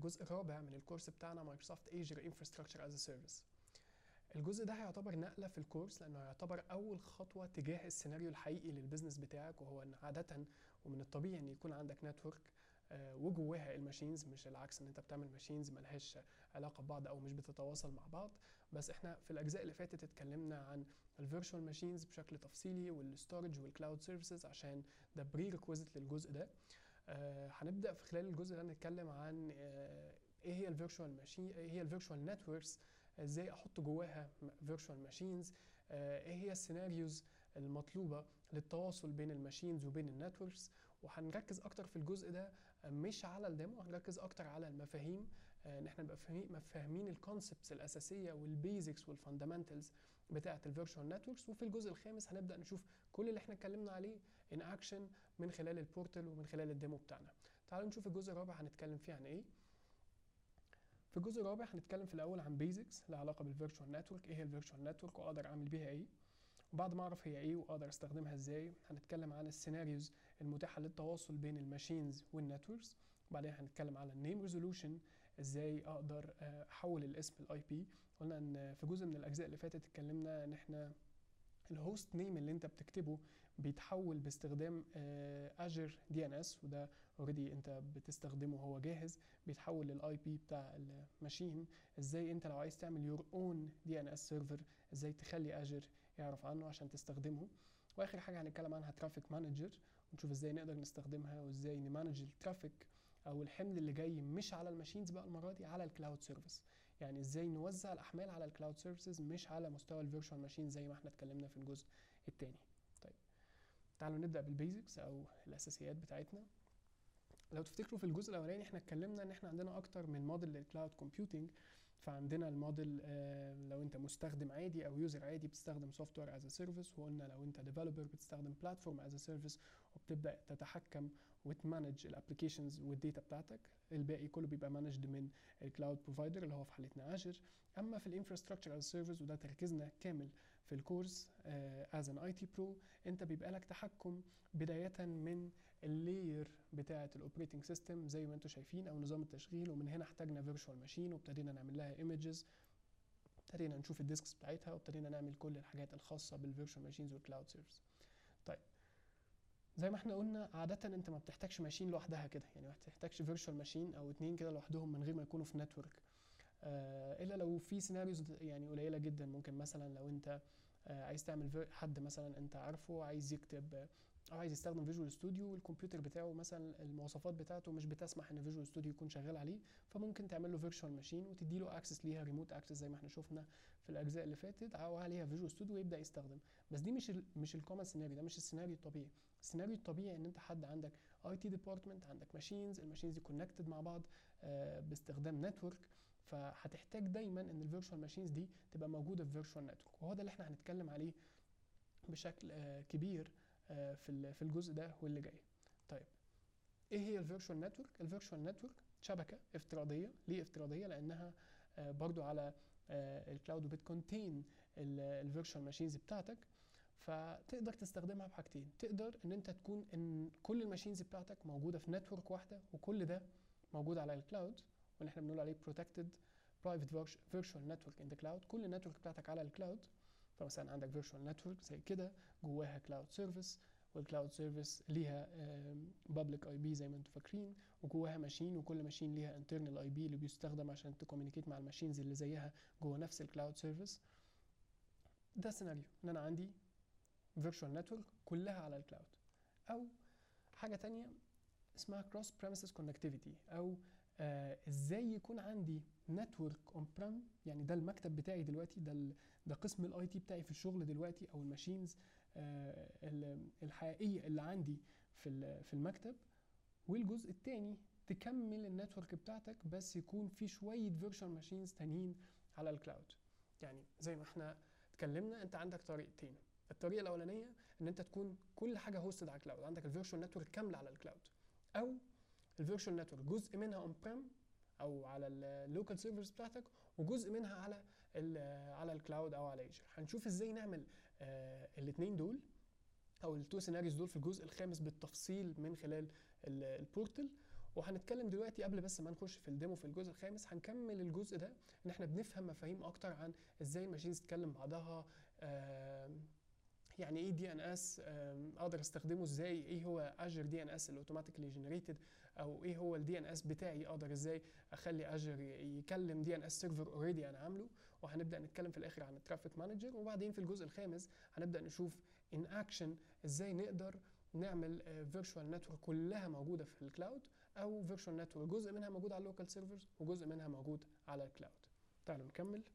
الجزء الرابع من الكورس بتاعنا مايكروسوفت ايجر انفراستراكشر از سيرفيس الجزء ده هيعتبر نقله في الكورس لانه هيعتبر اول خطوه تجاه السيناريو الحقيقي للبيزنس بتاعك وهو ان عاده ومن الطبيعي ان يكون عندك نتورك وجواها الماشينز مش العكس ان انت بتعمل ماشينز ملهاش علاقه ببعض او مش بتتواصل مع بعض بس احنا في الاجزاء اللي فاتت اتكلمنا عن الفيرتشوال ماشينز بشكل تفصيلي والستورج والكلاود سيرفيسز عشان ده بري ريكويزيت للجزء ده آه هنبدا في خلال الجزء ده نتكلم عن آه ايه هي الفيرتشوال ماشين ايه هي الفيرتشوال نتوركس ازاي احط جواها فيرتشوال ماشينز ايه هي السيناريوز المطلوبه للتواصل بين الماشينز وبين النتوركس وهنركز اكتر في الجزء ده مش على الديمو هنركز اكتر على المفاهيم ان احنا نبقى فاهمين الكونسبتس الاساسيه والبيزكس والفاندامنتالز بتاعه الفيرتشوال نتوركس وفي الجزء الخامس هنبدا نشوف كل اللي احنا اتكلمنا عليه ان اكشن من خلال البورتال ومن خلال الديمو بتاعنا تعالوا نشوف الجزء الرابع هنتكلم فيه عن ايه في الجزء الرابع هنتكلم في الاول عن بيزكس لها علاقه بالفيرتشوال نتورك ايه هي الفيرتشوال نتورك واقدر اعمل بيها ايه وبعد ما اعرف هي ايه واقدر استخدمها ازاي هنتكلم عن السيناريوز المتاحه للتواصل بين الماشينز والنتوركس وبعدين هنتكلم على النيم ريزولوشن ازاي اقدر احول الاسم الاي بي قلنا ان في جزء من الاجزاء اللي فاتت اتكلمنا ان احنا الهوست نيم اللي انت بتكتبه بيتحول باستخدام اجر دي ان اس وده اوريدي انت بتستخدمه هو جاهز بيتحول للاي بي بتاع الماشين ازاي انت لو عايز تعمل يور اون دي ان اس سيرفر ازاي تخلي اجر يعرف عنه عشان تستخدمه واخر حاجه هنتكلم عنها ترافيك مانجر ونشوف ازاي نقدر نستخدمها وازاي نمانج الترافيك او الحمل اللي جاي مش على الماشينز بقى المره دي على الكلاود سيرفيس يعني ازاي نوزع الاحمال على الكلاود سيرفيسز مش على مستوى الفيرتشوال ماشين زي ما احنا اتكلمنا في الجزء الثاني طيب تعالوا نبدا بالبيزكس او الاساسيات بتاعتنا لو تفتكروا في الجزء الاولاني احنا اتكلمنا ان احنا عندنا اكتر من موديل للكلاود كومبيوتنج فعندنا الموديل آه لو انت مستخدم عادي او يوزر عادي بتستخدم سوفت وير از سيرفيس وقلنا لو انت ديفلوبر بتستخدم بلاتفورم از سيرفيس وبتبدا تتحكم وتمانج الابلكيشنز والداتا بتاعتك الباقي كله بيبقى مانجد من الكلاود بروفايدر اللي هو في حالتنا اجر اما في الانفراستراكشر از سيرفيس وده تركيزنا كامل في الكورس از ان اي تي برو انت بيبقى لك تحكم بدايه من اللاير بتاعه الاوبريتنج سيستم زي ما انتم شايفين او نظام التشغيل ومن هنا احتاجنا فيرتشوال ماشين وابتدينا نعمل لها ايمجز ابتدينا نشوف الديسكس بتاعتها وابتدينا نعمل كل الحاجات الخاصه بالفيرتشوال ماشينز والكلاود سيرفيس طيب زي ما احنا قلنا عادة انت ما بتحتاجش ماشين لوحدها كده يعني ما بتحتاجش فيرتشوال ماشين او اتنين كده لوحدهم من غير ما يكونوا في نتورك آه الا لو في سيناريوز يعني قليله جدا ممكن مثلا لو انت آه عايز تعمل حد مثلا انت عارفه عايز يكتب او عايز يستخدم فيجوال ستوديو والكمبيوتر بتاعه مثلا المواصفات بتاعته مش بتسمح ان فيجوال ستوديو يكون شغال عليه فممكن تعمل له فيرتشوال ماشين وتدي له اكسس ليها ريموت اكسس زي ما احنا شفنا في الاجزاء اللي فاتت او عليها فيجوال ستوديو ويبدا يستخدم بس دي مش ال مش الكومن سيناريو ده مش السيناريو الطبيعي السيناريو الطبيعي ان انت حد عندك اي تي ديبارتمنت عندك ماشينز الماشينز دي كونكتد مع بعض آه باستخدام نتورك فهتحتاج دايما ان الفيرتشوال ماشينز دي تبقى موجوده في فيرتشوال نتورك وهو ده اللي احنا هنتكلم عليه بشكل آه كبير آه في في الجزء ده واللي جاي طيب ايه هي الفيرتشوال نتورك الفيرتشوال نتورك شبكه افتراضيه ليه افتراضيه لانها آه برضو على الكلاود وبتكونتين الفيرتشوال ماشينز بتاعتك فتقدر تستخدمها بحاجتين تقدر ان انت تكون ان كل الماشينز بتاعتك موجوده في نتورك واحده وكل ده موجود على الكلاود واللي احنا بنقول عليه protected private virtual network in the cloud كل النتورك بتاعتك على الكلاود فمثلا عندك virtual network زي كده جواها كلاود سيرفيس والكلاود سيرفيس ليها بابليك اي بي زي ما انتم فاكرين وجواها ماشين وكل ماشين ليها انترنال اي بي اللي بيستخدم عشان تكومينيكيت مع الماشينز اللي زيها جوه نفس الكلاود سيرفيس ده سيناريو ان انا عندي فيرتشوال نتورك كلها على الكلاود او حاجه تانية اسمها كروس بريمسز كونكتيفيتي او آه ازاي يكون عندي نتورك اون بريم يعني ده المكتب بتاعي دلوقتي ده ده قسم الاي تي بتاعي في الشغل دلوقتي او الماشينز آه الحقيقيه اللي عندي في في المكتب والجزء الثاني تكمل النتورك بتاعتك بس يكون في شويه فيرتشوال ماشينز تانيين على الكلاود يعني زي ما احنا اتكلمنا انت عندك طريقتين الطريقه الاولانيه ان انت تكون كل حاجه هوستد على الكلاود عندك الفيرتشوال نتورك كامله على الكلاود او الفيرتشوال نتورك جزء منها اون بريم او على اللوكال سيرفرز بتاعتك وجزء منها على ال على الكلاود او على ايجر هنشوف ازاي نعمل آه الاثنين دول او التو سيناريوز دول في الجزء الخامس بالتفصيل من خلال البورتل وهنتكلم دلوقتي قبل بس ما نخش في الديمو في الجزء الخامس هنكمل الجزء ده ان احنا بنفهم مفاهيم اكتر عن ازاي الماشينز تتكلم بعضها آم، يعني ايه دي ان اس اقدر استخدمه ازاي ايه هو اجر دي ان اس الاوتوماتيكلي جنريتد او ايه هو الدي ان اس بتاعي اقدر ازاي اخلي اجر يكلم دي ان اس سيرفر اوريدي انا عامله وهنبدا نتكلم في الاخر عن الترافيك مانجر وبعدين في الجزء الخامس هنبدا نشوف ان اكشن ازاي نقدر نعمل فيرتشوال نتورك كلها موجوده في الكلاود او فيرتشوال نتورك جزء منها موجود على اللوكال سيرفرز وجزء منها موجود على الكلاود تعالوا نكمل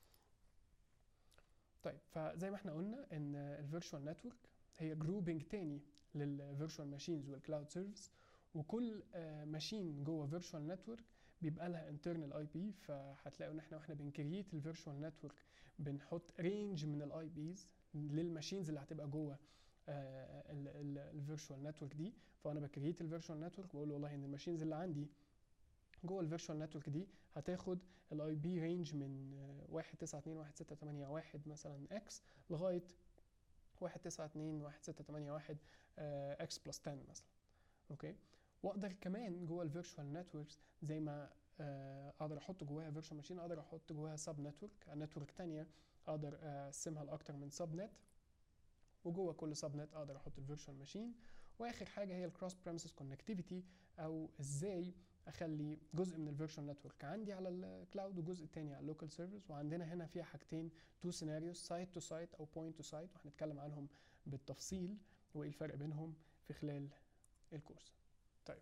طيب فزي ما احنا قلنا ان الفيرتشوال نتورك هي جروبنج تاني للفيرتشوال ماشينز والكلاود سيرفيس وكل ماشين جوه فيرتشوال نتورك بيبقى لها انترنال اي بي فهتلاقوا ان احنا واحنا بنكريت الفيرتشوال نتورك بنحط رينج من الاي بيز للماشينز اللي هتبقى جوه الفيرتشوال نتورك دي فانا بكريت الفيرتشوال نتورك بقول والله ان الماشينز اللي عندي جوه الفيرتشوال نتورك دي هتاخد الاي بي رينج من آه، واحد تسعة اتنين واحد ستة تمانية واحد مثلا اكس لغاية واحد تسعة اتنين واحد ستة تمانية واحد اكس بلس 10 مثلا اوكي واقدر كمان جوه الفيرتشوال نتوركس زي ما آه، اقدر احط جواها فيرتشوال ماشين اقدر احط جواها سب نتورك نتورك تانية اقدر اقسمها لاكتر من سب نت وجوه كل سب نت اقدر احط الفيرتشوال ماشين واخر حاجه هي الكروس بريمسز كونكتيفيتي او ازاي اخلي جزء من الفيرتشوال نتورك عندي على الكلاود وجزء تاني على اللوكال سيرفرز وعندنا هنا فيها حاجتين تو سيناريوز سايت تو سايت او بوينت تو سايت وهنتكلم عنهم بالتفصيل وايه الفرق بينهم في خلال الكورس طيب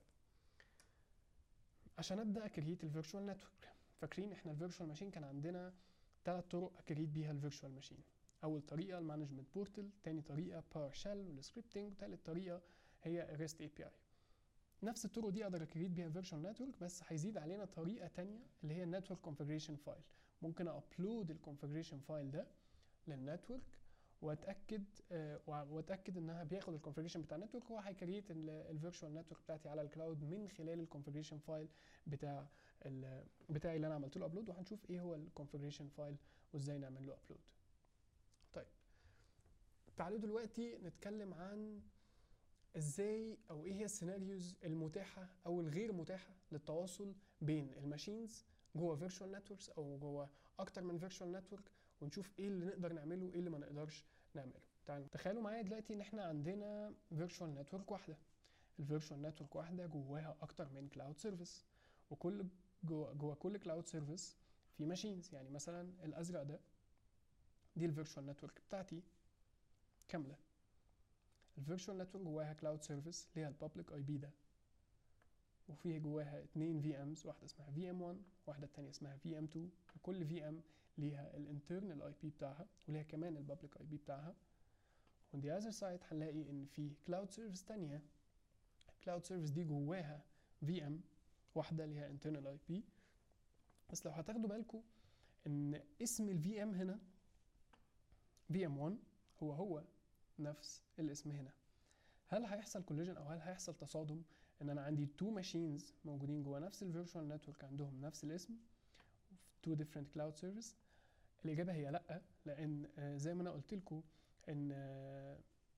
عشان ابدا اكريت الفيرتشوال نتورك فاكرين احنا الفيرتشوال ماشين كان عندنا ثلاث طرق اكريت بيها الفيرتشوال ماشين اول طريقه المانجمنت بورتال تاني طريقه باور شيل والسكريبتنج وتالت طريقه هي ريست اي بي اي نفس الطرق دي اقدر اكريت بيها فيرتشوال نتورك بس هيزيد علينا طريقه تانية اللي هي النتورك كونفجريشن فايل ممكن ابلود الكونفجريشن فايل ده للنتورك واتاكد آه، واتاكد انها بياخد الكونفجريشن بتاع النتورك وهو هيكريت الفيرتشوال نتورك بتاعتي على الكلاود من خلال الكونفجريشن فايل بتاع ال- بتاعي اللي انا عملت له ابلود وهنشوف ايه هو الكونفجريشن فايل وازاي نعمل له ابلود طيب تعالوا دلوقتي نتكلم عن ازاي او ايه هي السيناريوز المتاحه او الغير متاحه للتواصل بين الماشينز جوه فيرتشوال نتوركس او جوه اكتر من فيرتشوال نتورك ونشوف ايه اللي نقدر نعمله وايه اللي ما نقدرش نعمله تعالوا تخيلوا معايا دلوقتي ان احنا عندنا فيرتشوال نتورك واحده الفيرتشوال نتورك واحده جواها اكتر من كلاود سيرفيس وكل جوه جوه كل كلاود سيرفيس في ماشينز يعني مثلا الازرق ده دي الفيرتشوال نتورك بتاعتي كامله الفيرتشوال نتورك جواها كلاود سيرفيس اللي هي البابليك اي بي ده وفيه جواها اتنين في امز واحده اسمها في ام 1 واحده التانية اسمها في ام 2 وكل في ام ليها الانترنال اي بي بتاعها وليها كمان البابليك اي بي بتاعها on the other side هنلاقي ان في كلاود سيرفيس تانية الكلاود سيرفيس دي جواها في ام واحده ليها انترنال اي بي بس لو هتاخدوا بالكم ان اسم الفي ام هنا في ام 1 هو هو نفس الاسم هنا هل هيحصل كوليجن او هل هيحصل تصادم ان انا عندي تو ماشينز موجودين جوه نفس الفيرتشوال نتورك عندهم نفس الاسم تو ديفرنت كلاود سيرفيس الاجابه هي لا لان آه، زي ما انا قلت لكم ان آه،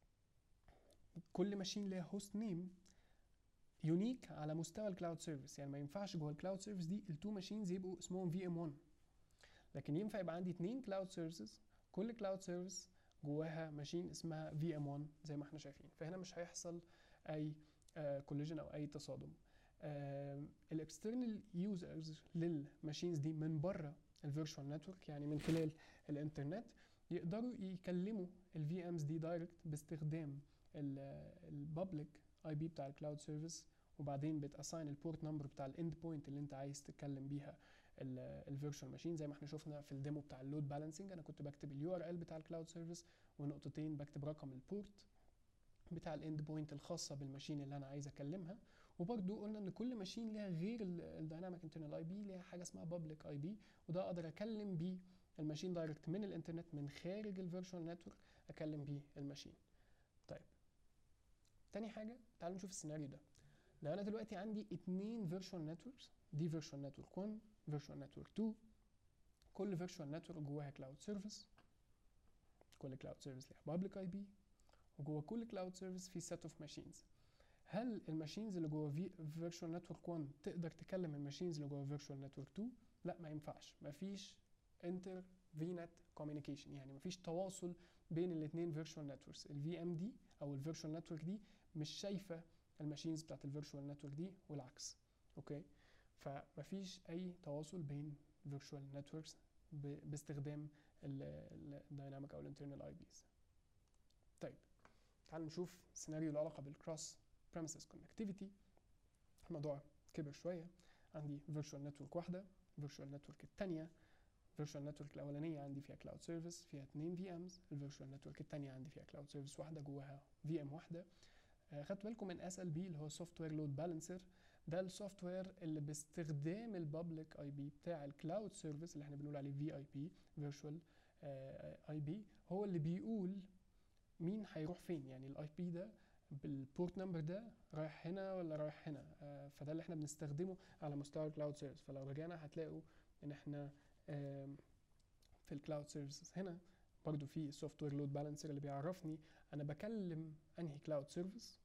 كل ماشين ليها هوست نيم يونيك على مستوى الكلاود سيرفيس يعني ما ينفعش جوه الكلاود سيرفيس دي التو ماشينز يبقوا اسمهم في ام 1 لكن ينفع يبقى عندي اتنين كلاود سيرفيسز كل كلاود سيرفيس جواها ماشين اسمها في ام 1 زي ما احنا شايفين فهنا مش هيحصل اي كوليجن او اي تصادم الاكسترنال يوزرز للماشينز دي من بره الفيرتشوال نتورك يعني من خلال الانترنت يقدروا يكلموا الفي امز دي دايركت باستخدام البابليك اي بي بتاع الكلاود سيرفيس وبعدين بتاساين البورت نمبر بتاع الاند بوينت اللي انت عايز تتكلم بيها الفيرتشوال ماشين زي ما احنا شفنا في الديمو بتاع اللود بالانسنج انا كنت بكتب اليو ار ال بتاع الكلاود سيرفيس ونقطتين بكتب رقم البورت بتاع الاند بوينت الخاصه بالماشين اللي انا عايز اكلمها وبرده قلنا ان كل ماشين ليها غير الدايناميك انترنال اي بي ليها حاجه اسمها بابليك اي بي وده اقدر اكلم بيه الماشين دايركت من الانترنت من خارج الفيرتشوال نتورك اكلم بيه الماشين طيب تاني حاجه تعالوا نشوف السيناريو ده لو انا دلوقتي عندي اتنين فيرتشوال نتوركس دي فيرتشوال نتورك 1 فيرتشوال نتورك 2 كل فيرتشوال نتورك جواها كلاود سيرفيس كل كلاود سيرفيس ليها بابليك اي بي وجوه كل كلاود سيرفيس في سيت اوف ماشينز هل الماشينز اللي جوه في فيرتشوال نتورك 1 تقدر تكلم الماشينز اللي جوه فيرتشوال نتورك 2 لا ما ينفعش مفيش انتر فينت كوميونيكيشن يعني مفيش تواصل بين الاثنين فيرتشوال نتوركس الفي ام دي او الفيرتشوال نتورك دي مش شايفه الماشينز بتاعت الفيرتشوال نتورك دي والعكس اوكي فمفيش اي تواصل بين فيرتشوال نتوركس باستخدام الدايناميك او الانترنال اي بيز طيب تعالوا نشوف سيناريو له علاقه بالكروس premises connectivity الموضوع كبر شويه عندي فيرتشوال نتورك واحده فيرتشوال نتورك الثانيه فيرتشوال نتورك الاولانيه عندي فيها كلاود سيرفيس فيها اثنين في امز الفيرتشوال نتورك الثانيه عندي فيها كلاود سيرفيس واحده جواها في ام واحده آه، خدتوا بالكم من اس ال بي اللي هو سوفت وير لود بالانسر ده السوفت وير اللي باستخدام البابليك اي بي بتاع الكلاود سيرفيس اللي احنا بنقول عليه في اي بي فيرتشوال اي بي هو اللي بيقول مين هيروح فين يعني الاي بي ده بالبورت نمبر ده رايح هنا ولا رايح هنا آه، فده اللي احنا بنستخدمه على مستوى الكلاود سيرفيس فلو رجعنا هتلاقوا ان احنا آم، في الكلاود سيرفيسز هنا برضو في سوفت وير لود بالانسر اللي بيعرفني انا بكلم انهي كلاود سيرفيس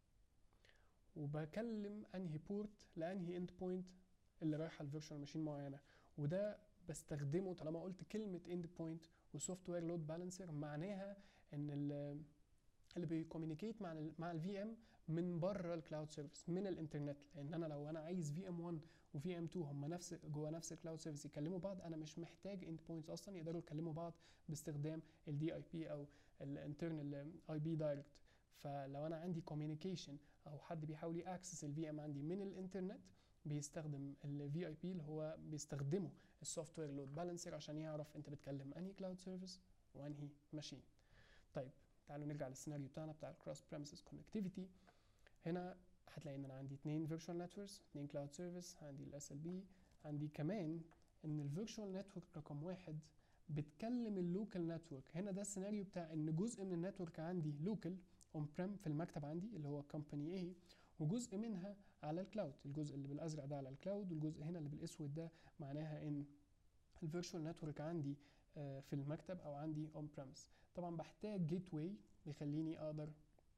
وبكلم انهي بورت لانهي اند بوينت اللي رايحه لفيرتشوال ماشين معينه وده بستخدمه طالما قلت كلمه اند بوينت وسوفت وير لود بالانسر معناها ان ال- اللي بيكومينيكيت مع ال مع الفي ام من بره الكلاود سيرفيس من الانترنت لان انا لو انا عايز في ام 1 وفي ام 2 هم نفس جوه نفس الكلاود سيرفيس يكلموا بعض انا مش محتاج اند بوينتس اصلا يقدروا يكلموا بعض باستخدام الدي اي بي او الانترنال اي بي دايركت فلو انا عندي كوميونيكيشن او حد بيحاول ياكسس الفي ام عندي من الانترنت بيستخدم الفي اي بي اللي هو بيستخدمه السوفت وير لود بالانسر عشان يعرف انت بتكلم انهي كلاود سيرفيس وانهي ماشين طيب تعالوا نرجع للسيناريو بتاعنا بتاع الكروس بريمسز كونكتيفيتي هنا هتلاقي ان انا عندي اثنين فيرتشوال نتوركس اثنين كلاود سيرفيس عندي الاس ال بي عندي كمان ان الفيرتشوال نتورك رقم واحد بتكلم اللوكال نتورك هنا ده السيناريو بتاع ان جزء من النتورك عندي لوكال اون بريم في المكتب عندي اللي هو كومباني A وجزء منها على الكلاود الجزء اللي بالازرق ده على الكلاود والجزء هنا اللي بالاسود ده معناها ان الفيرتشوال نتورك عندي آه، في المكتب او عندي اون بريمس طبعا بحتاج جيت واي يخليني اقدر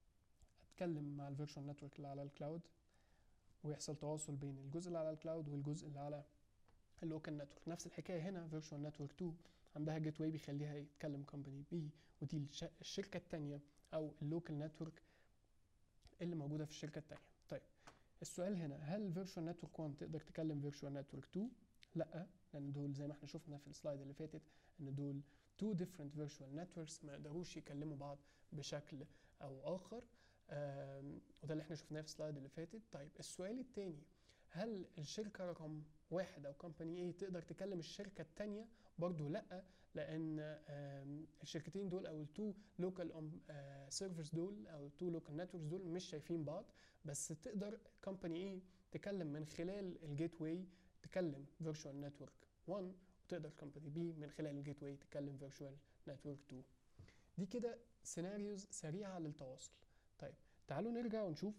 اتكلم مع الفيرتشوال نتورك اللي على الكلاود ويحصل تواصل بين الجزء اللي على الكلاود والجزء اللي على اللوكال نتورك نفس الحكايه هنا فيرتشوال نتورك 2 عندها جيت واي بيخليها يتكلم كومباني بي ودي الش- الشركه الثانيه او اللوكال نتورك اللي موجوده في الشركه الثانيه طيب السؤال هنا هل فيرتشوال نتورك 1 تقدر تكلم فيرتشوال نتورك 2 لا لان دول زي ما احنا شفنا في السلايد اللي فاتت ان دول two different virtual networks ما يقدروش يكلموا بعض بشكل او اخر آم، وده اللي احنا شفناه في السلايد اللي فاتت طيب السؤال التاني هل الشركة رقم واحد او كومباني A تقدر تكلم الشركة التانية برضو لا لان آم، الشركتين دول او التو لوكال سيرفرز دول او التو لوكال نتوركس دول مش شايفين بعض بس تقدر كومباني A تكلم من خلال الجيت واي تكلم فيرتشوال نتورك 1 وتقدر كومباني بي من خلال الجيت واي تكلم فيرتشوال نتورك 2 دي كده سيناريوز سريعه للتواصل طيب تعالوا نرجع ونشوف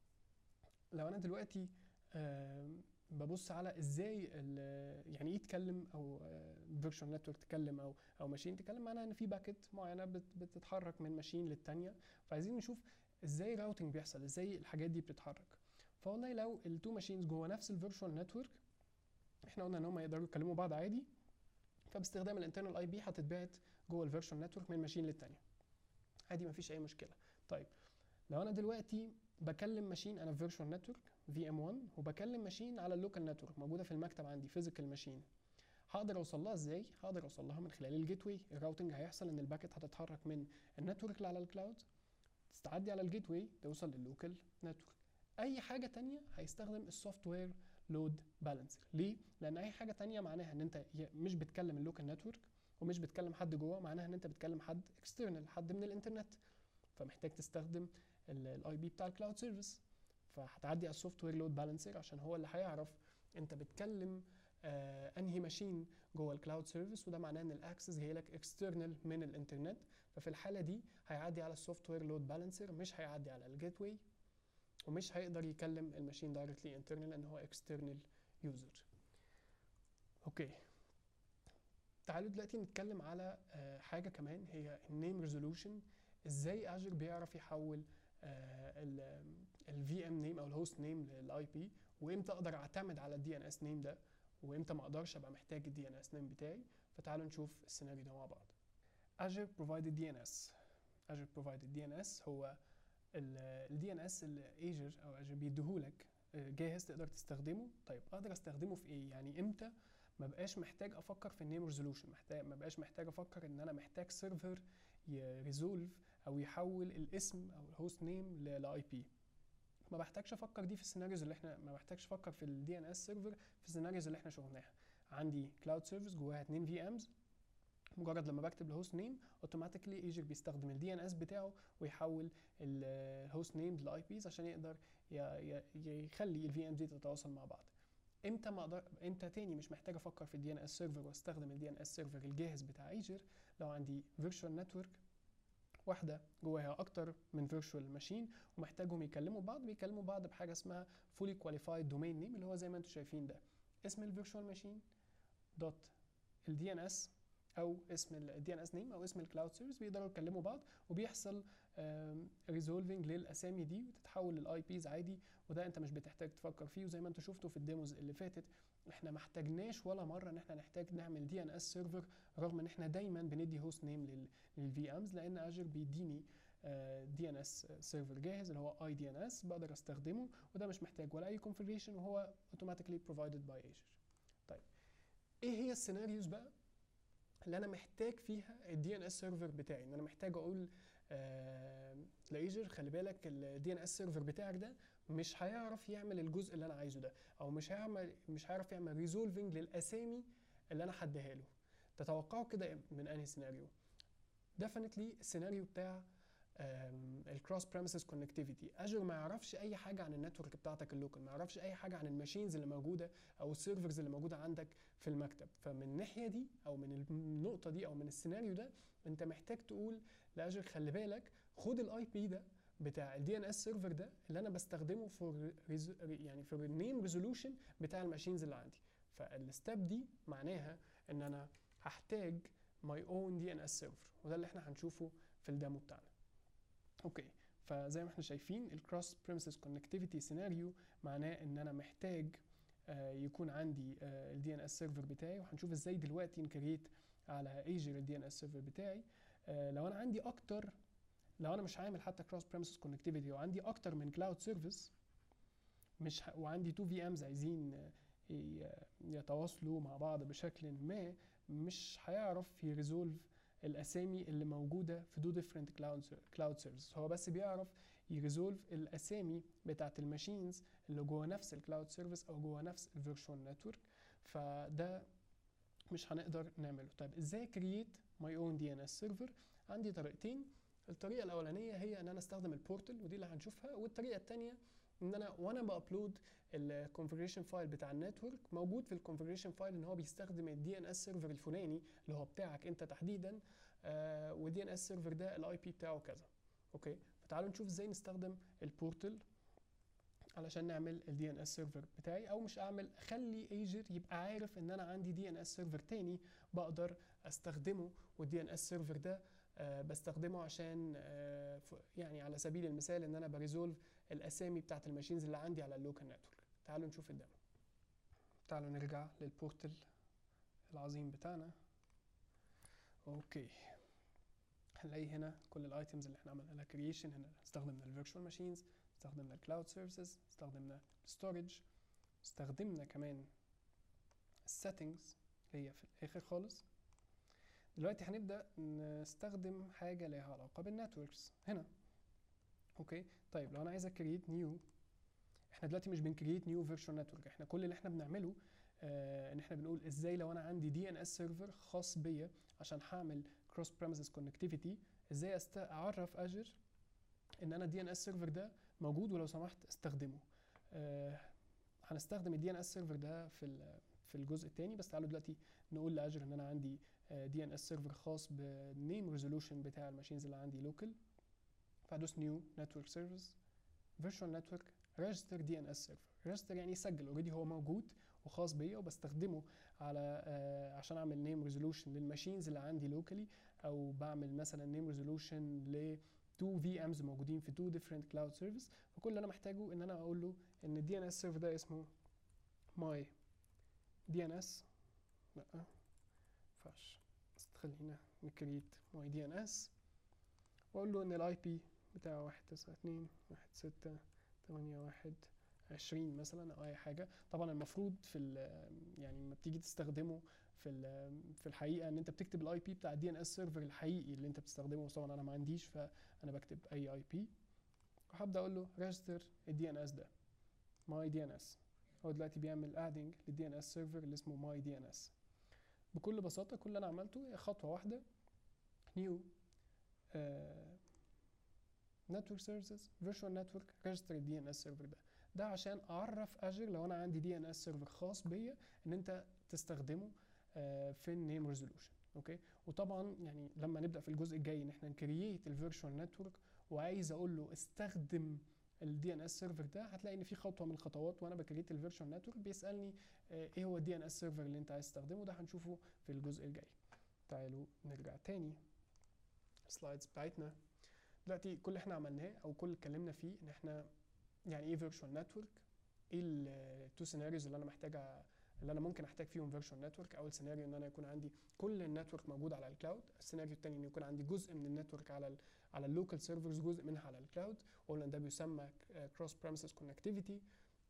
لو انا دلوقتي آم، ببص على ازاي ال- يعني ايه تكلم او فيرتشوال نتورك تكلم او او ماشين تكلم معناها ان في باكت معينه بت- بتتحرك من ماشين للتانيه فعايزين نشوف ازاي الراوتنج بيحصل ازاي الحاجات دي بتتحرك فوالله لو التو ماشينز جوه نفس الفيرتشوال نتورك احنا قلنا ان هم يقدروا يكلموا بعض عادي فباستخدام الانترنال اي بي هتتبعت جوه الفيرتشوال نتورك من ماشين للتانيه عادي مفيش اي مشكله طيب لو انا دلوقتي بكلم ماشين انا في فيرتشوال نتورك في ام 1 وبكلم ماشين على اللوكال نتورك موجوده في المكتب عندي فيزيكال ماشين هقدر اوصل لها ازاي هقدر اوصل لها من خلال الجيت واي الراوتنج هيحصل ان الباكت هتتحرك من النتورك اللي على الكلاود تستعدي على الجيت واي توصل لللوكال نتورك اي حاجه تانية هيستخدم السوفت وير لود بالانسر ليه لان اي حاجه تانية معناها ان انت ي- مش بتكلم اللوكال نتورك ومش بتكلم حد جوه معناها ان انت بتكلم حد اكسترنال حد من الانترنت فمحتاج تستخدم الاي بي بتاع الكلاود سيرفيس فهتعدي على السوفت وير لود بالانسر عشان هو اللي هيعرف انت بتكلم آه انهي ماشين جوه الكلاود سيرفيس وده معناه ان الاكسس جاي لك اكسترنال من الانترنت ففي الحاله دي هيعدي على السوفت وير لود بالانسر مش هيعدي على الجيت واي ومش هيقدر يكلم الماشين دايركتلي انترنال لان هو اكسترنال يوزر اوكي تعالوا دلوقتي نتكلم على آه، حاجه كمان هي النيم ريزولوشن ازاي اجر بيعرف يحول الفي ام نيم او الهوست نيم للاي بي وامتى اقدر اعتمد على الدي ان اس نيم ده وامتى ما اقدرش ابقى محتاج الدي ان اس نيم بتاعي فتعالوا نشوف السيناريو ده مع بعض Azure Provided DNS Azure Provided DNS هو ال DNS اللي Azure او Azure بيديهولك جاهز تقدر تستخدمه طيب اقدر استخدمه في ايه يعني امتى ما بقاش محتاج افكر في النيم ريزولوشن محتاج ما بقاش محتاج افكر ان انا محتاج سيرفر يريزولف او يحول الاسم او الهوست نيم لاي بي ما بحتاجش افكر دي في السيناريوز اللي احنا ما بحتاجش افكر في الدي ان اس سيرفر في السيناريوز اللي احنا شفناها عندي كلاود سيرفيس جواها اتنين في امز مجرد لما بكتب الهوست نيم اوتوماتيكلي ايجر بيستخدم الدي ان اس بتاعه ويحول الهوست نيم للاي بيز عشان يقدر يخلي الفي ام دي تتواصل مع بعض امتى ما اقدر امتى تاني مش محتاج افكر في الدي ان اس سيرفر واستخدم الدي ان اس سيرفر الجاهز بتاع ايجر لو عندي فيرتشوال نتورك واحده جواها اكتر من فيرتشوال ماشين ومحتاجهم يكلموا بعض بيكلموا بعض بحاجه اسمها فولي كواليفايد دومين نيم اللي هو زي ما انتم شايفين ده اسم الفيرتشوال ماشين دوت الدي ان اس او اسم الدي ان اس نيم او اسم الكلاود سيرفيس بيقدروا يكلموا بعض وبيحصل ريزولفنج للاسامي دي وتتحول للاي بيز عادي وده انت مش بتحتاج تفكر فيه وزي ما انتم شفتوا في الديموز اللي فاتت احنا ما احتاجناش ولا مره ان احنا نحتاج نعمل دي ان اس سيرفر رغم ان احنا دايما بندي هوست نيم للفي امز لان اجر بيديني دي ان اس سيرفر جاهز اللي هو اي دي ان اس بقدر استخدمه وده مش محتاج ولا اي كونفيجريشن وهو اوتوماتيكلي بروفايدد باي اجر طيب ايه هي السيناريوز بقى اللي انا محتاج فيها الدي ان اس سيرفر بتاعي ان انا محتاج اقول آه لايجر خلي بالك الدي ان اس سيرفر بتاعك ده مش هيعرف يعمل الجزء اللي انا عايزه ده او مش هيعمل مش هيعرف يعمل ريزولفنج للاسامي اللي انا هديها له تتوقعوا كده من انهي سيناريو ديفينتلي السيناريو بتاع الكروس بريمسز كونكتيفيتي اجر ما يعرفش اي حاجه عن النتورك بتاعتك اللوكال ما يعرفش اي حاجه عن الماشينز اللي موجوده او السيرفرز اللي موجوده عندك في المكتب فمن الناحيه دي او من النقطه دي او من السيناريو ده انت محتاج تقول لاجر خلي بالك خد الاي بي ده بتاع الدي ان اس سيرفر ده اللي انا بستخدمه في يعني في النيم ريزولوشن بتاع الماشينز اللي عندي فالستep دي معناها ان انا هحتاج ماي اون دي ان اس سيرفر وده اللي احنا هنشوفه في الديمو بتاعنا اوكي فزي ما احنا شايفين الكروس بريمسز كونكتيفيتي سيناريو معناه ان انا محتاج آه يكون عندي الدي ان اس سيرفر بتاعي وهنشوف ازاي دلوقتي نكريت على ايجر الدي ان اس سيرفر بتاعي آه لو انا عندي اكتر لو انا مش عامل حتى كروس بريمسز كونكتيفيتي وعندي اكتر من كلاود سيرفيس مش ه... وعندي تو في امز عايزين يتواصلوا مع بعض بشكل ما مش هيعرف يريزولف الاسامي اللي موجوده في دو ديفرنت كلاود كلاود سيرفيس هو بس بيعرف يريزولف الاسامي بتاعت الماشينز اللي جوه نفس الكلاود سيرفيس او جوه نفس الفيرتشوال نتورك فده مش هنقدر نعمله طيب ازاي كرييت ماي اون دي ان اس سيرفر عندي طريقتين الطريقه الاولانيه هي ان انا استخدم البورتل ودي اللي هنشوفها والطريقه الثانيه ان انا وانا بابلود الكونفجريشن فايل بتاع النتورك موجود في الكونفجريشن فايل ان هو بيستخدم الدي ان اس سيرفر الفلاني اللي هو بتاعك انت تحديدا آه والدي ان اس سيرفر ده الاي بي بتاعه كذا اوكي فتعالوا نشوف ازاي نستخدم البورتل علشان نعمل الدي ان اس سيرفر بتاعي او مش اعمل اخلي ايجر يبقى عارف ان انا عندي دي ان اس سيرفر تاني بقدر استخدمه والدي ان اس سيرفر ده أه بستخدمه عشان أه يعني على سبيل المثال ان انا بريزولف الاسامي بتاعت الماشينز اللي عندي على اللوكال نتورك تعالوا نشوف الدemo تعالوا نرجع للبورتل العظيم بتاعنا اوكي هنلاقي هنا كل الايتمز اللي احنا عملنا لها كرييشن هنا استخدمنا الفيرتشوال ماشينز استخدمنا الكلاود سيرفيسز استخدمنا الستورج استخدمنا كمان السيتنجز اللي هي في الاخر خالص دلوقتي هنبدا نستخدم حاجه ليها علاقه بالنتوركس هنا اوكي طيب لو انا عايز اكريت نيو احنا دلوقتي مش بنكريت نيو فيرتشوال نتورك احنا كل اللي احنا بنعمله آه ان احنا بنقول ازاي لو انا عندي دي ان اس سيرفر خاص بيا عشان هعمل كروس بريمسز كونكتيفيتي ازاي أست... اعرف اجر ان انا الدي ان اس سيرفر ده موجود ولو سمحت استخدمه آه هنستخدم الدي ان اس سيرفر ده في في الجزء الثاني بس تعالوا دلوقتي نقول لاجر ان انا عندي دي ان اس سيرفر خاص بالنيم ريزولوشن بتاع الماشينز اللي عندي لوكال فادوس نيو نتورك سيرفيس فيرتشوال نتورك ريجستر دي ان اس سيرفر ريجستر يعني يسجل اوريدي هو موجود وخاص بيا وبستخدمه على آه عشان اعمل نيم ريزولوشن للماشينز اللي عندي لوكالي او بعمل مثلا نيم ريزولوشن ل تو في امز موجودين في تو ديفرنت كلاود سيرفيس فكل اللي انا محتاجه ان انا اقول له ان الدي ان اس سيرفر ده اسمه ماي دي ان اس لا مينفعش بس خلينا نكريت ماي دي ان اس واقول له ان الاي بي بتاعه واحد تسعة اتنين واحد ستة تمانية واحد عشرين مثلا او اي حاجة طبعا المفروض في يعني لما بتيجي تستخدمه في في الحقيقه ان انت بتكتب الاي بي بتاع الدي ان اس سيرفر الحقيقي اللي انت بتستخدمه بس طبعا انا ما عنديش فانا بكتب اي اي بي وهبدا اقول له ريجستر الدي ان اس ده ماي دي ان اس هو دلوقتي بيعمل ادنج للدي ان اس سيرفر اللي اسمه ماي دي ان اس بكل بساطه كل اللي انا عملته هي خطوه واحده نيو نتورك سيرفيسز فيرتشوال نتورك ريجستر الدي ان اس سيرفر ده ده عشان اعرف اجر لو انا عندي دي ان اس سيرفر خاص بيا ان انت تستخدمه في النيم ريزولوشن اوكي وطبعا يعني لما نبدا في الجزء الجاي ان احنا نكرييت الفيرتشوال نتورك وعايز اقول له استخدم الدي ان اس سيرفر ده هتلاقي ان في خطوه من الخطوات وانا بكريت الفيرتشوال نتورك بيسالني ايه هو الدي ان اس سيرفر اللي انت عايز تستخدمه ده هنشوفه في الجزء الجاي تعالوا نرجع تاني السلايدز بتاعتنا دلوقتي كل اللي احنا عملناه او كل اللي اتكلمنا فيه ان احنا يعني ايه فيرتشوال نتورك ايه التو سيناريوز اللي انا محتاج اللي انا ممكن احتاج فيهم فيرتشوال نتورك اول سيناريو ان انا يكون عندي كل النتورك موجود على الكلاود السيناريو الثاني ان يكون عندي جزء من النتورك على ال على اللوكال سيرفرز جزء منها على الكلاود وقلنا ده بيسمى كروس بريمسز كونكتيفيتي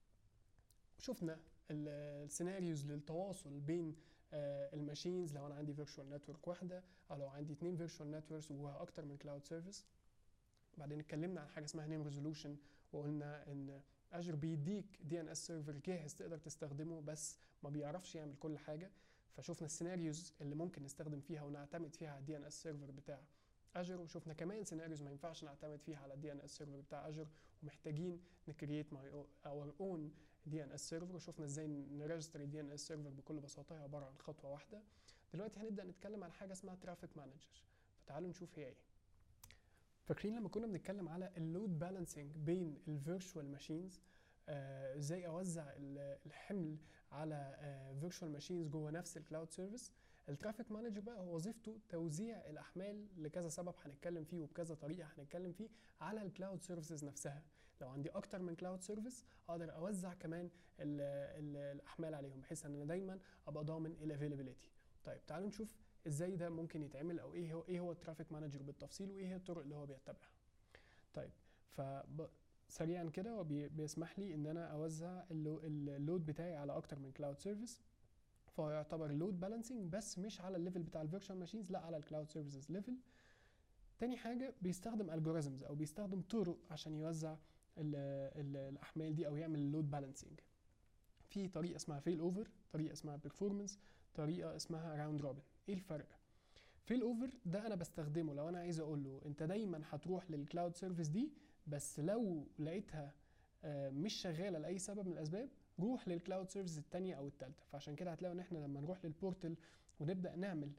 شفنا السيناريوز للتواصل بين الماشينز لو انا عندي فيرتشوال نتورك واحده او لو عندي اثنين فيرتشوال نتوركس وجواها اكتر من كلاود سيرفيس بعدين اتكلمنا عن حاجه اسمها نيم ريزولوشن وقلنا ان اجر بيديك دي ان اس سيرفر جاهز تقدر تستخدمه بس ما بيعرفش يعمل كل حاجه فشفنا السيناريوز اللي ممكن نستخدم فيها ونعتمد فيها على الدي ان اس سيرفر بتاع اجر وشفنا كمان سيناريوز ما ينفعش نعتمد فيها على الدي ان اس سيرفر بتاع اجر ومحتاجين نكريت ماي اور اون دي ان اس سيرفر وشفنا ازاي نريجستر الدي ان اس سيرفر بكل بساطه هي عباره عن خطوه واحده دلوقتي هنبدا نتكلم عن حاجه اسمها ترافيك مانجر فتعالوا نشوف هي ايه فاكرين لما كنا بنتكلم على اللود بالانسنج بين الفيرتشوال ماشينز ازاي آه اوزع الحمل على فيرتشوال ماشينز جوه نفس الكلاود سيرفيس الترافيك مانجر بقى هو وظيفته توزيع الاحمال لكذا سبب هنتكلم فيه وبكذا طريقه هنتكلم فيه على الكلاود سيرفيسز نفسها لو عندي اكتر من كلاود سيرفيس اقدر اوزع كمان ال ال الاحمال عليهم بحيث ان انا دايما ابقى ضامن الافيلابيلتي طيب تعالوا نشوف ازاي ده ممكن يتعمل او ايه هو ايه هو الترافيك مانجر بالتفصيل وايه هي الطرق اللي هو بيتبعها طيب ف سريعا كده هو بيسمح لي ان انا اوزع اللود بتاعي على اكتر من كلاود سيرفيس فهو يعتبر لود بالانسنج بس مش على الليفل بتاع الفيرتشوال ماشينز لا على الكلاود سيرفيسز ليفل تاني حاجه بيستخدم الجوريزمز او بيستخدم طرق عشان يوزع ال ال الاحمال دي او يعمل اللود بالانسنج في طريقه اسمها فيل اوفر طريقه اسمها بيرفورمانس طريقه اسمها راوند روبن ايه الفرق فيل اوفر ده انا بستخدمه لو انا عايز اقول له انت دايما هتروح للكلاود سيرفيس دي بس لو لقيتها مش شغاله لاي سبب من الاسباب روح للكلاود سيرفيس الثانيه او الثالثه فعشان كده هتلاقوا ان احنا لما نروح للبورتل ونبدا نعمل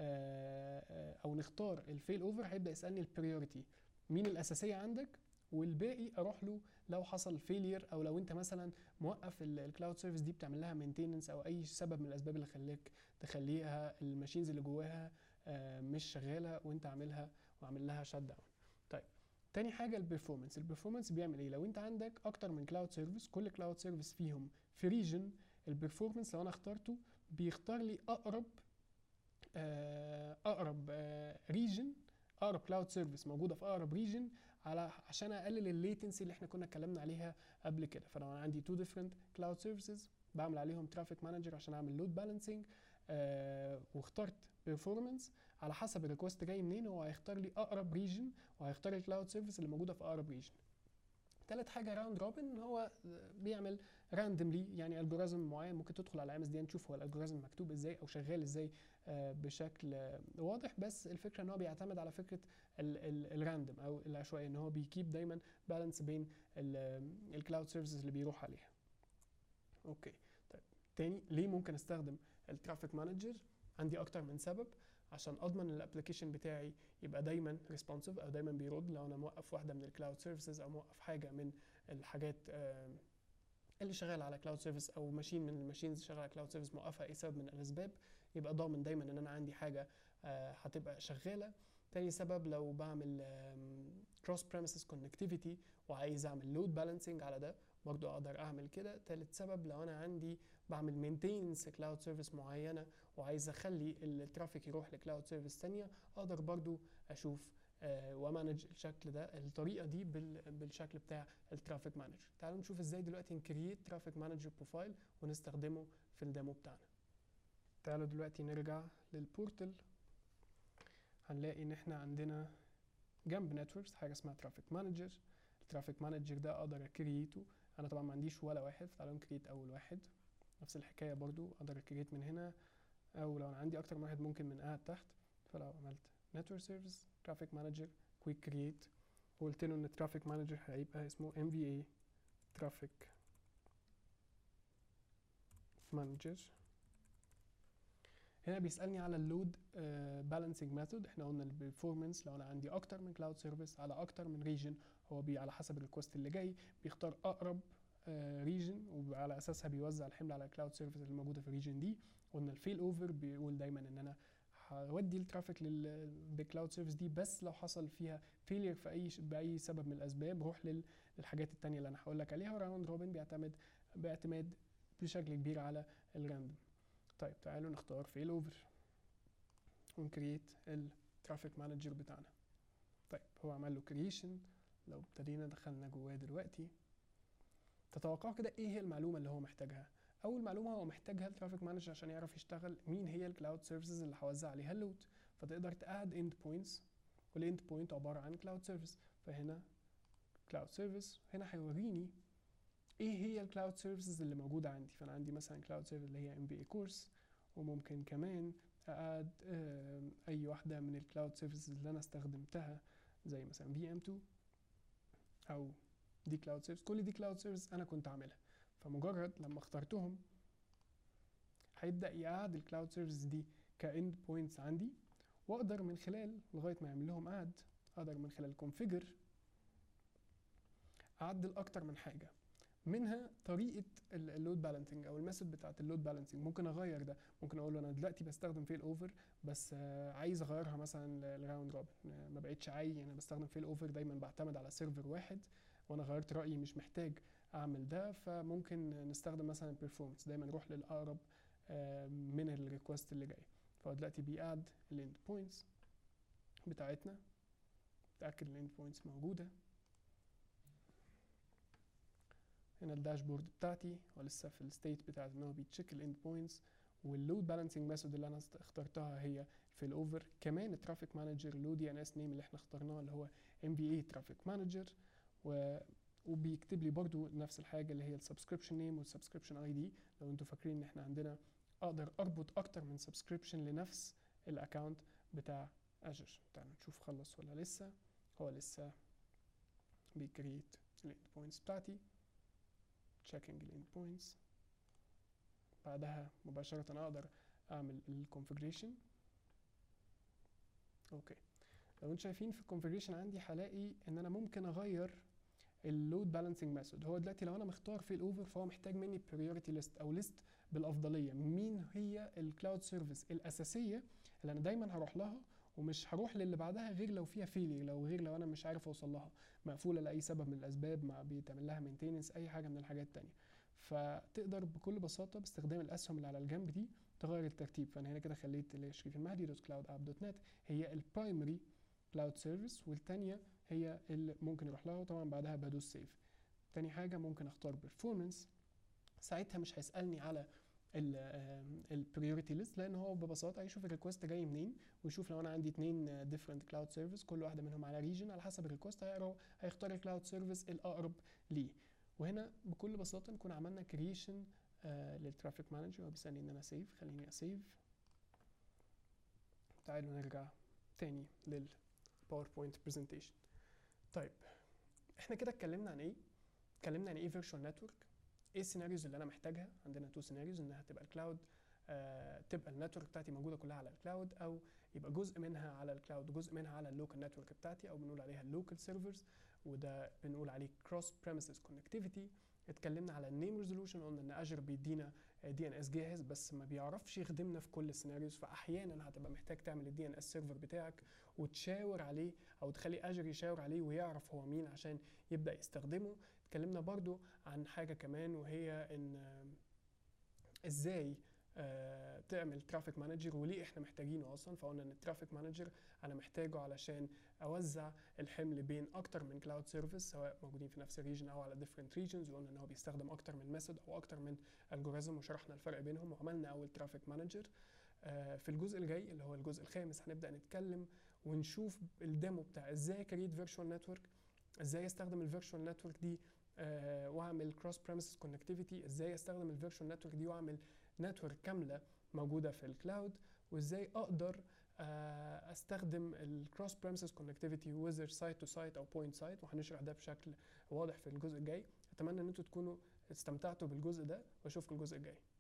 او نختار الفيل اوفر هيبدا يسالني البريوريتي مين الاساسيه عندك والباقي اروح له لو حصل فيلير او لو انت مثلا موقف الكلاود سيرفيس دي بتعمل لها مينتيننس او اي سبب من الاسباب اللي خليك تخليها الماشينز اللي جواها مش شغاله وانت عاملها وعامل لها شت داون طيب تاني حاجه البرفورمانس البرفورمانس بيعمل ايه لو انت عندك اكتر من كلاود سيرفيس كل كلاود سيرفيس فيهم في ريجن البرفورمانس لو انا اخترته بيختار لي اقرب اقرب ريجن اقرب كلاود سيرفيس موجوده في اقرب ريجن على عشان اقلل الليتنسي اللي احنا كنا اتكلمنا عليها قبل كده فلو انا عندي تو ديفرنت كلاود سيرفيسز بعمل عليهم ترافيك مانجر عشان اعمل لود بالانسنج آه واخترت بيرفورمانس على حسب الريكوست جاي منين هو هيختار لي اقرب ريجن وهيختار الكلاود سيرفيس اللي موجوده في اقرب ريجن تالت حاجه راوند روبن هو بيعمل راندملي يعني الجوريزم معين ممكن تدخل على ام اس دي نشوف هو الالجوريزم مكتوب ازاي او شغال ازاي آه بشكل آه واضح بس الفكره ان هو بيعتمد على فكره الراندم او العشوائيه ان هو بيكيب دايما بالانس بين الكلاود سيرفيسز اللي بيروح عليها اوكي طيب تاني ليه ممكن استخدم الترافيك مانجر عندي اكتر من سبب عشان اضمن الابلكيشن بتاعي يبقى دايما ريسبونسيف او دايما بيرد لو انا موقف واحده من الكلاود سيرفيسز او موقف حاجه من الحاجات اللي شغال على كلاود سيرفيس او ماشين من الماشينز شغال على كلاود سيرفيس موقفها اي سبب من الاسباب يبقى ضامن دايما ان انا عندي حاجه هتبقى شغاله تاني سبب لو بعمل كروس بريمسز كونكتيفيتي وعايز اعمل لود بالانسنج على ده برضو اقدر اعمل كده تالت سبب لو انا عندي بعمل مينتيننس كلاود سيرفيس معينه وعايز اخلي الترافيك يروح لكلاود سيرفيس تانية اقدر برضو اشوف آه، ومانج الشكل ده الطريقه دي بال- بالشكل بتاع الترافيك مانجر تعالوا نشوف ازاي دلوقتي نكريت ترافيك مانجر بروفايل ونستخدمه في الديمو بتاعنا تعالوا دلوقتي نرجع للبورتل هنلاقي ان احنا عندنا جنب نتوركس حاجه اسمها ترافيك مانجر الترافيك مانجر ده اقدر اكريته انا طبعا ما عنديش ولا واحد فتعالوا نكريت اول واحد نفس الحكايه برضو اقدر اكريت من هنا او لو انا عندي اكتر من واحد ممكن من قاعد تحت فلو عملت نتورك سيرفيس ترافيك مانجر كويك كرييت وقلت له ان الترافيك مانجر هيبقى اسمه ام في اي ترافيك مانجر هنا بيسالني على اللود بالانسنج ميثود احنا قلنا البرفورمانس لو انا عندي اكتر من كلاود سيرفيس على اكتر من ريجن هو بي على حسب الريكوست اللي جاي بيختار اقرب ريجن وعلى اساسها بيوزع الحمل على الكلاود سيرفيس اللي موجوده في الريجن دي قلنا الفيل اوفر بيقول دايما ان انا هودي الترافيك للكلاود سيرفيس دي بس لو حصل فيها فيلير في اي باي سبب من الاسباب روح لل- للحاجات التانية اللي انا هقول لك عليها وراوند روبن بيعتمد باعتماد بشكل كبير على الراندوم طيب تعالوا نختار فيل اوفر ونكريت الترافيك مانجر بتاعنا طيب هو عمل له كريشن لو ابتدينا دخلنا جواه دلوقتي تتوقعوا كده ايه هي المعلومه اللي هو محتاجها اول معلومه هو محتاجها الترافيك مانجر عشان يعرف يشتغل مين هي الكلاود سيرفيسز اللي هوزع عليها اللود فتقدر تاد اند بوينتس والاند بوينت عباره عن كلاود سيرفيس فهنا كلاود سيرفيس هنا هيوريني ايه هي الكلاود سيرفيسز اللي موجوده عندي فانا عندي مثلا كلاود سيرفيس اللي هي ام بي اي كورس وممكن كمان ااد اي واحده من الكلاود سيرفيسز اللي انا استخدمتها زي مثلا في ام 2 او دي كلاود سيرفيس كل دي كلاود سيرفيس انا كنت عاملها فمجرد لما اخترتهم هيبدا يقعد الكلاود سيرفيس دي كاند بوينتس عندي واقدر من خلال لغايه ما يعمل لهم اد اقدر من خلال كونفيجر اعدل اكتر من حاجه منها طريقه اللود بالانسنج او الميثود بتاعه اللود بالانسنج ممكن اغير ده ممكن اقول له انا دلوقتي بستخدم فيل اوفر بس آه، عايز اغيرها مثلا لراوند روبن ما بقتش عايز انا بستخدم فيل اوفر دايما بعتمد على سيرفر واحد وانا غيرت رايي مش محتاج اعمل ده فممكن نستخدم مثلا البرفورمانس دايما نروح للاقرب آه، من الريكوست اللي جاي فهو دلوقتي بيقعد الاند بوينتس بتاعتنا تاكد الاند بوينتس موجوده هنا الداشبورد بتاعتي ولسه في الستيت بتاعت ان هو بيتشيك الاند بوينتس واللود بالانسنج ميثود اللي انا است- اخترتها هي في الاوفر كمان الترافيك مانجر لود دي ان اس نيم اللي احنا اخترناه اللي هو ام بي اي ترافيك مانجر و وبيكتب لي برضو نفس الحاجه اللي هي السبسكريبشن نيم والسبسكريبشن اي دي لو انتوا فاكرين ان احنا عندنا اقدر اربط اكتر من سبسكريبشن لنفس الاكونت بتاع اجر تعالوا نشوف خلص ولا لسه هو لسه بيكريت الاند بوينتس بتاعتي checking الاند بوينتس بعدها مباشرة اقدر اعمل الكونفجريشن اوكي لو انتم شايفين في الكونفجريشن عندي هلاقي ان انا ممكن اغير اللود بالانسنج ميثود هو دلوقتي لو انا مختار في الاوفر فهو محتاج مني بريوريتي ليست او ليست بالافضليه مين هي الكلاود سيرفيس الاساسيه اللي انا دايما هروح لها ومش هروح للي بعدها غير لو فيها فيلير لو غير لو انا مش عارف اوصل لها مقفوله لاي سبب من الاسباب ما بيتعمل لها مينتيننس اي حاجه من الحاجات التانية فتقدر بكل بساطه باستخدام الاسهم اللي على الجنب دي تغير الترتيب فانا هنا كده خليت اللي هي شريف المهدي دوت كلاود اب دوت نت هي البرايمري كلاود سيرفيس والتانية هي اللي ممكن يروح لها وطبعا بعدها بدوس سيف تاني حاجة ممكن اختار performance ساعتها مش هيسألني على البريوريتي ليست لان هو ببساطه هيشوف الريكوست جاي منين ويشوف لو انا عندي اتنين ديفرنت كلاود سيرفيس كل واحده منهم على ريجن على حسب الريكوست هيقرا هيختار الكلاود سيرفيس الاقرب ليه وهنا بكل بساطه نكون عملنا كريشن للترافيك مانجر هو بيسالني ان انا سيف خليني اسيف تعالوا نرجع تاني للباوربوينت برزنتيشن طيب احنا كده اتكلمنا عن ايه اتكلمنا عن ايه فيرتشوال نتورك ايه السيناريوز اللي انا محتاجها عندنا تو سيناريوز انها تبقى الكلاود آه تبقى النتورك بتاعتي موجوده كلها على الكلاود او يبقى جزء منها على الكلاود وجزء منها على اللوكال نتورك بتاعتي او بنقول عليها اللوكال سيرفرز وده بنقول عليه كروس بريمسز كونكتيفيتي اتكلمنا على النيم ريزولوشن قلنا ان اجر بيدينا دي ان اس جاهز بس ما بيعرفش يخدمنا في كل السيناريوز فاحيانا هتبقى محتاج تعمل الدي ان اس سيرفر بتاعك وتشاور عليه او تخلي اجر يشاور عليه ويعرف هو مين عشان يبدا يستخدمه اتكلمنا برضو عن حاجه كمان وهي ان ازاي آه، تعمل ترافيك مانجر وليه احنا محتاجينه اصلا فقلنا ان الترافيك مانجر انا محتاجه علشان اوزع الحمل بين اكتر من كلاود سيرفيس سواء موجودين في نفس الريجن او على ديفرنت ريجنز وقلنا ان هو بيستخدم اكتر من ميثود او اكتر من الجوريزم وشرحنا الفرق بينهم وعملنا اول ترافيك مانجر في الجزء الجاي اللي هو الجزء الخامس هنبدا نتكلم ونشوف الديمو بتاع ازاي كريت فيرتشوال نتورك ازاي استخدم الفيرتشوال نتورك دي آه، واعمل كروس بريمسز كونكتيفيتي ازاي استخدم الفيرتشوال نتورك دي واعمل نتورك كامله موجوده في الكلاود وازاي اقدر آه، استخدم الكروس بريمسز كونكتيفيتي وذر سايت تو سايت او بوينت سايت وهنشرح ده بشكل واضح في الجزء الجاي اتمنى ان انتوا تكونوا استمتعتوا بالجزء ده واشوفكم الجزء الجاي